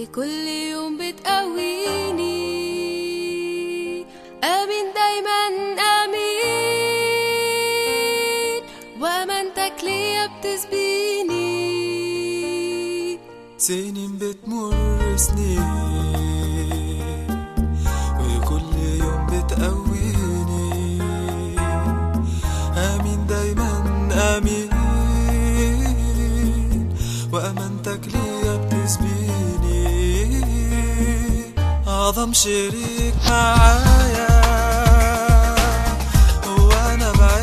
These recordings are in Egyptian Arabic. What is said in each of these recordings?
وكل يوم بتقويني امين دايما امين وامانتك ليا بتسبيني سنين بتمر سنين وكل يوم بتقويني امين دايما امين وامانتك ليا بتسبيني اعظم شريك معايا هو نبع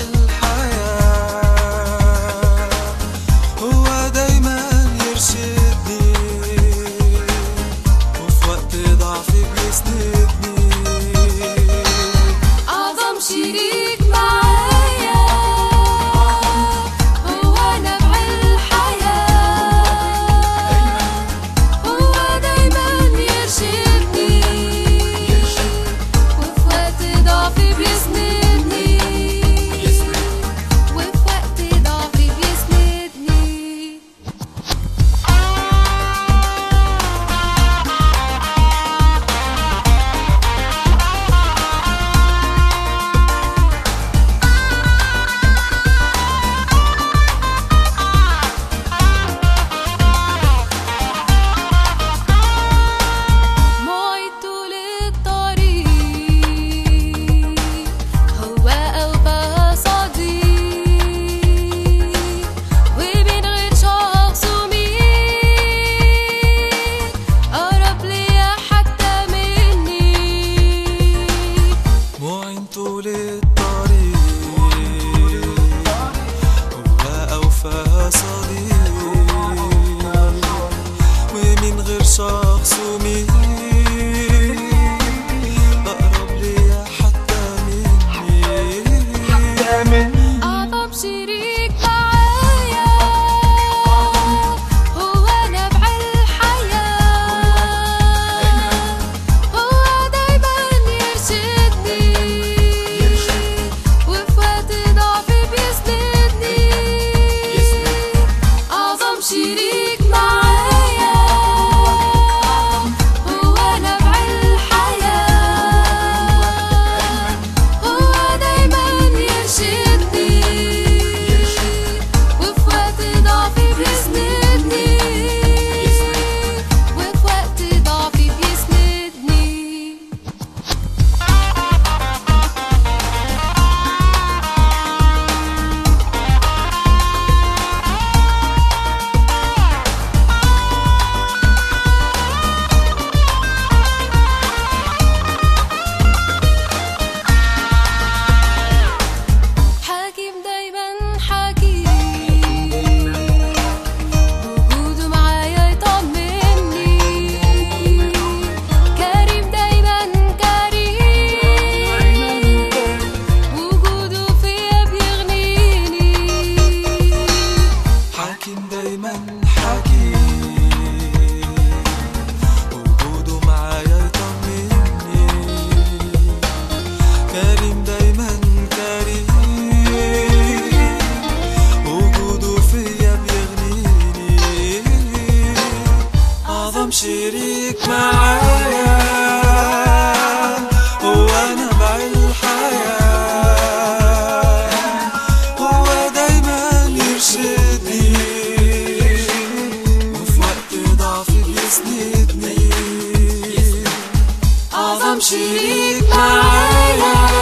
الحياه هو دايما يرشدني وفي وقت ضعفي بيسندني أعظم شريك معايا هو نبع الحياة هو دايما يرشدني وفي وقت ضعفي بيسندني وفي وقت ضعفي بيسندني معي طول الطريق هو أوفى صديق ومن غير شخص ومين قرب ليا حتى مني معين طول الطريق هو أوفى صديق ومن غير شخص ومين أقرب ليا حتى مني أعظم شريك معايا هو نبع الحياة هو دايما يرشدني وفي وقت ضعفي بيسندني أعظم شريك معايا هو نبع الحياة هو دايما يرشدني وفي وقت ضعفي بيسندني وفي وقت ضعفي بيسندني حكيم دايما حكيم وجوده معايا يطمني كريم دايما كريم وجوده فيا بيغنيني حاكم دايما حكيم وجوده معايا يطمني كريم دايما كريم وجوده فيا بيغنيني أعظم شريك معايا هو نبع الحياة هو دايما يرشدني وفي وقت ضعفي بيسندني أعظم شريك معايا